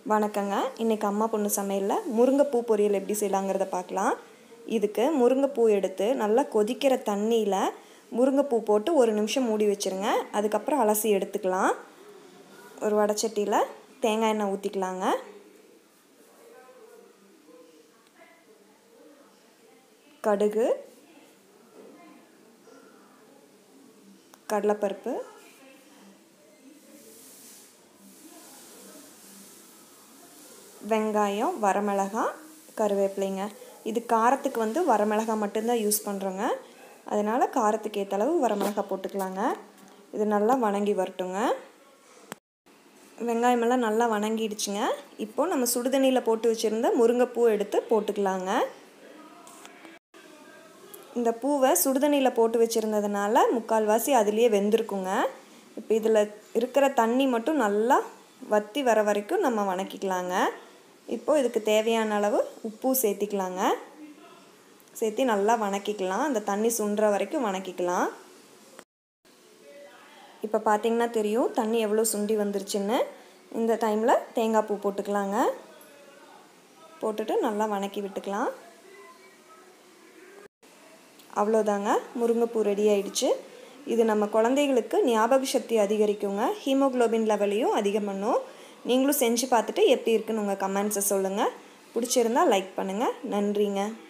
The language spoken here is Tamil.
வணக்கங்க இன்றைக்கி அம்மா பொண்ணு சமையலில் முருங்கைப்பூ பொரியல் எப்படி செய்யலாங்கிறத பார்க்கலாம் இதுக்கு முருங்கைப்பூ எடுத்து நல்லா கொதிக்கிற தண்ணியில் முருங்கைப்பூ போட்டு ஒரு நிமிஷம் மூடி வச்சுருங்க அதுக்கப்புறம் அலசி எடுத்துக்கலாம் ஒரு வடச்சட்டியில் தேங்காய் எண்ணெய் ஊற்றிக்கலாங்க கடுகு கடலைப்பருப்பு வெங்காயம் வரமிளகாய் கருவேப்பிலைங்க இது காரத்துக்கு வந்து வரமிளகாய் மட்டும்தான் யூஸ் பண்ணுறோங்க அதனால் காரத்துக்கு ஏற்ற அளவு வரமிளகாய் போட்டுக்கலாங்க இது நல்லா வணங்கி வரட்டுங்க வெங்காயமெல்லாம் நல்லா வணங்கிடுச்சுங்க இப்போது நம்ம சுடுதண்ணியில் போட்டு வச்சுருந்த முருங்கைப்பூ எடுத்து போட்டுக்கலாங்க இந்த பூவை சுடுதண்ணியில் போட்டு வச்சுருந்ததுனால முக்கால்வாசி அதுலேயே வெந்திருக்குங்க இப்போ இதில் இருக்கிற தண்ணி மட்டும் நல்லா வற்றி வர வரைக்கும் நம்ம வணக்கிக்கலாங்க இப்போது இதுக்கு தேவையான அளவு உப்பு சேர்த்திக்கலாங்க சேர்த்தி நல்லா வணக்கிக்கலாம் அந்த தண்ணி சுண்டுற வரைக்கும் வணக்கிக்கலாம் இப்போ பார்த்திங்கன்னா தெரியும் தண்ணி எவ்வளோ சுண்டி வந்துருச்சுன்னு இந்த டைமில் தேங்காய் பூ போட்டுக்கலாங்க போட்டுட்டு நல்லா வணக்கி விட்டுக்கலாம் அவ்வளோதாங்க முருங்கைப்பூ ரெடி ஆயிடுச்சு இது நம்ம குழந்தைகளுக்கு ஞாபக சக்தி அதிகரிக்குங்க ஹீமோக்ளோபின் லெவலையும் அதிகம் பண்ணும் நீங்களும் செஞ்சு பார்த்துட்டு எப்படி இருக்குன்னு உங்கள் கமெண்ட்ஸை சொல்லுங்கள் பிடிச்சிருந்தா லைக் பண்ணுங்கள் நன்றிங்க